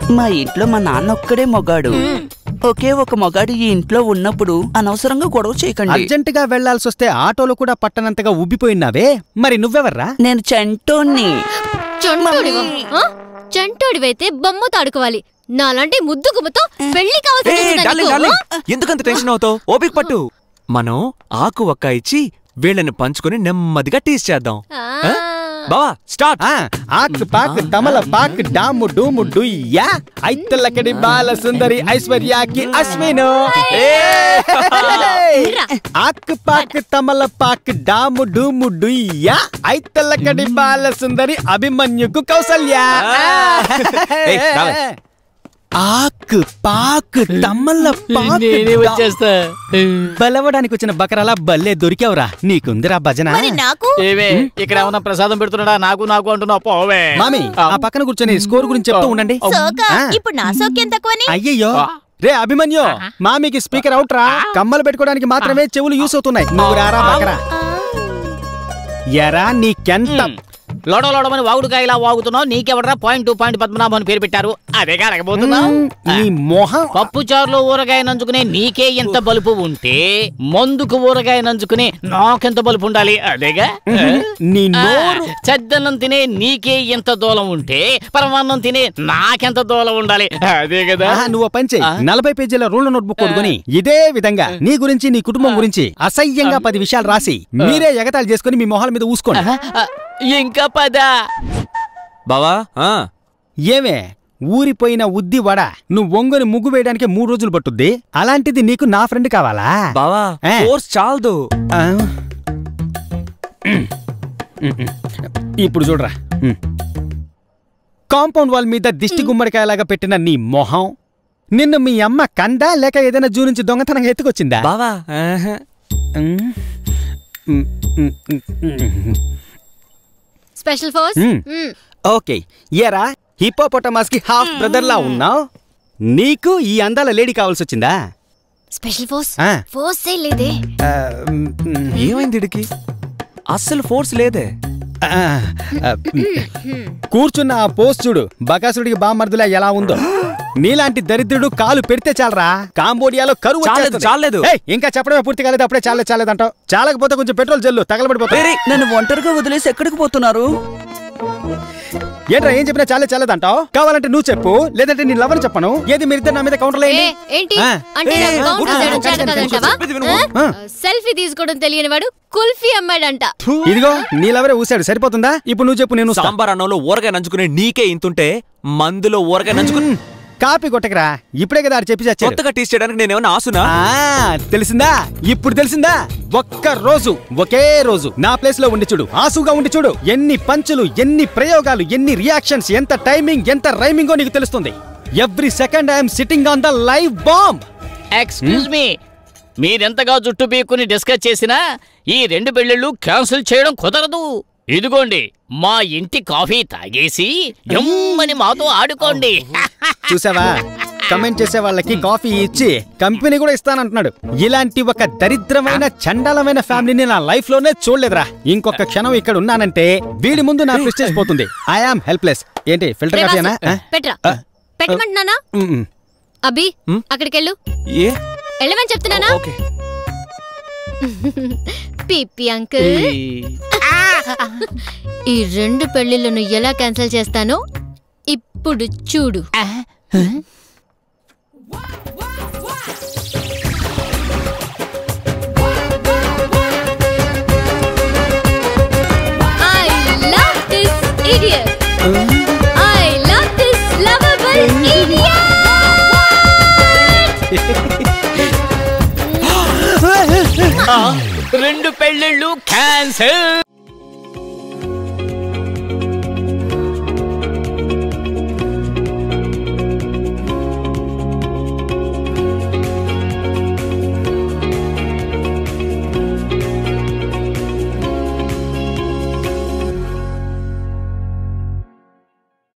మా ఇంట్లో మా నాన్న ఒక్కడే మొగాడు ఒకే ఒక మొగాడు ఈ ఇంట్లో ఉన్నప్పుడు అనవసరంగా గొడవ చేయకండి అర్జెంట్ గా వెళ్లాల్సి వస్తే ఆటోలో కూడా పట్టనంతగా ఉబ్బిపోయినావే మరి నువ్వెవర్రా నేను చంటోన్ని చంటోడివా ఆ? చంటోడివైతే బొమ్మతో ఆడుకోవాలి నాలాంటి ముద్దు గుమ్మతో పెళ్లి ఏ కావాల్సి డార్లింగ్ డార్లింగ్ ఎందుకంత టెన్షన్ అవుతావు ఓపిక పట్టు మనం ఆకు ఒక్క ఇచ్చి వీళ్ళని పంచుకొని నెమ్మదిగా టీస్ చేద్దాం ఆ? బావా స్టార్ట్ ఆ, ఆక్ పాక్ తమల పాక్ డాము డూము డుయ్యా ఐతలకడి బాల సుందరి ఐశ్వర్యాకి అశ్విను ఆక్ పాక్ తమల పాక్ డాము డూము డుయ్యా ఐతలకడి బాల సుందరి అభిమన్యుకు కౌసల్య ఏయ్, రావే. ఆక్ పాక్ తమల పాక్ నేనే వచ్చేస్తా బలవడానికి వచ్చిన బకరాల బల్లే దొరికావురా నీకుందిరా భజన మరి నాకు ఏవే ఇక్కడ ఏమన్నా ప్రసాదం పెడుతున్నాడా నాకు నాకు అంటున్నావు పోవే మామి ఆ పక్కన కూర్చొని స్కోర్ గురించి చెప్తూ ఉండండి సోక ఆ. ఇప్పుడు నా సోక్యం తక్కువని అయ్యయ్యో రే అభిమన్యు మామికి స్పీకర్ అవుట్ రా కమ్మలు పెట్టుకోవడానికి మాత్రమే చెవులు యూస్ అవుతున్నాయి నువ్వు రారా బకరా ఎరా నీకెంత లోడ లోడమని వాగుడుగా ఇలా వాగుతున్నావు నీకెవడరా పాయింట్ టూ పాయింట్ పద్మనాభం అని పేరు పెట్టారు అదేగా అడగబోతున్నావు నీ మొహం పప్పు చారులో ఊరగాయ నంచుకునే నీకే ఎంత బలుపు ఉంటే మందుకు ఊరగాయ నంచుకునే నాకెంత బలుపు ఉండాలి అదేగా నీ ఆ, నోరు చద్దన్నం తినే నీకే ఎంత దూలం ఉంటే పరమాన్నం తినే నాకెంత దూలం ఉండాలి అదే కదా ఆహా, నువ్వు పంచే ఆ? నలభై పేజీల రూల్ నోట్బుక్ కొనుక్కొని ఇదే విధంగా నీ గురించి నీ కుటుంబం గురించి అసహ్యంగా పది విషయాలు రాసి మీరే ఎగతాళి చేసుకుని మీ మొహాల మీద ఊసుకోండి ఆ, ఇంకా పద బావా ఆ, ఏమే ఊరిపోయిన ఉద్ది వడ నువ్వు ఒంగొని ముగ్గు వేయడానికి మూడు రోజులు పట్టుద్ది అలాంటిది నీకు నా ఫ్రెండ్ కావాలా బావా ఏ? ఫోర్స్ చాలదు ఆ? ఇప్పుడు చూడరా ఉమ్. కాంపౌండ్ వాల్ మీద దిష్టి గుమ్మడికాయలాగా పెట్టిన నీ మొహం నిన్ను మీ అమ్మ కందా లేక ఏదైనా జూ నుంచి దొంగతనంగా ఎత్తుకొచ్చిందా బావా ఆహా. ఉమ్. ఉమ్, ఉమ్, ఉమ్, ఉమ్. స్పెషల్ ఫోర్స్ మ్మ్. ఓకే ఏరా హిపోపొటమాస్ కి హాఫ్ బ్రదర్ లా ఉన్నావు నీకు ఈ అందాల లేడీ కావాల్సి వచ్చిందా స్పెషల్ ఫోర్స్ ఆ. ఫోర్స్ ఏ లేదే ఆ, ఉమ్, ఉమ్. ఏమైంది ఇడికి అస్సలు ఫోర్స్ లేదే ఆ, ఆ, కూర్చున్న ఆ పోస్ట్ చూడు బకాసుడికి బామర్దులా ఎలా ఉందో నీలాంటి దరిద్రుడు కాలు పెడితే చాలరా కాంబోడియాలో కరువు చాలేదు, వచ్చేస్తది. చాలేదు. ఏయ్, ఇంకా చెప్పడమే పూర్తి కాలేదు అప్పుడే చాలేదు చాలేదంటావు చాలకపోతే కొంచెం పెట్రోల్ జల్లు తగలబడిపోతా నన్ను ఒంటరిగా వదిలేసి ఎక్కడికి పోతున్నారు ఏంట్రా ఏం చెప్పినా చాలే చాలేదంటావు కావాలంటే నువ్వు చెప్పు లేదంటే నీ లవర్ చెప్పను ఏది మీరిద్దరు నా మీద కౌంటర్ ఏ, లేండి ఏంటి ఆ. అంటే ఏ, నాకు కౌంట్ ఊరుకో, చేయడం ఊరుకో, చేత ఊరుకో, కాదంటావా? చెప్పేది విను. ఆ? సెల్ఫీ తీసుకోవడం తెలియని వాడు కుల్ఫీ అమ్మాడంట ఇదిగో నీ లవరే ఊసాడు సరిపోతుందా ఇప్పుడు నువ్వు చెప్పు నేను ఊస్తా. సాంబార్ అన్నంలో ఊరగాయ నంచుకునే నీకే ఇంతుంటే మందులో ఊరగాయ నంచుకుని కాపీ కొట్టకరా ఇప్పుడే కదా ఆడు చెప్పి చచ్చాడు కొత్తగా టీస్ చేయడానికి నేనేమన్నా ఆసునా ఆ, తెలిసిందా ఇప్పుడు తెలిసిందా ఒక్క రోజు ఒకే రోజు నా ప్లేస్ లో ఉండి చూడు ఆసుగా ఉండి చూడు ఎన్ని పంచులు ఎన్ని ప్రయోగాలు ఎన్ని రియాక్షన్స్ ఎంత టైమింగ్ ఎంత రైమింగో నీకు తెలుస్తుంది every second I'm sitting on the live bomb excuse me మీరెంతగా జుట్టు పీక్కుని డిస్కస్ చేసినా ఈ రెండు పెళ్ళిళ్ళు క్యాన్సిల్ చేయడం కుదరదు ఇదిగోండి మా ఇంటి కాఫీ తాగేసి ఎమ్మని మాతో ఆడుకోండి చూసావా కమెంట్ చేసే వాళ్ళకి కాఫీ ఇచ్చి కంపెనీ కూడా ఇస్తానంటున్నాడు ఇలాంటి ఒక దరిద్రమైన చండాలమైన ఫ్యామిలీని నా లైఫ్ లోనే చూడలేదురా ఇంకొక క్షణం ఇక్కడ ఉన్నానంటే వీడి ముందు నా ప్రెస్టేజ్ పోతుంది ఐఆమ్ హెల్ప్లెస్ ఏంటి ఫిల్టర్ రే కాఫీనా వాసు, పెట్రా పెట్టమంటున్నానా అభి అక్కడికెళ్ళు ఏ వెళ్ళమని చెప్తున్నానా ఓకే పిప్పి అంకుల్ ఈ రెండు పెళ్లిళ్ళను ఎలా క్యాన్సిల్ చేస్తానో ఇప్పుడు చూడు I love this idiot. I love this lovable idiot. రెండు పెళ్ళిళ్ళు క్యాన్సిల్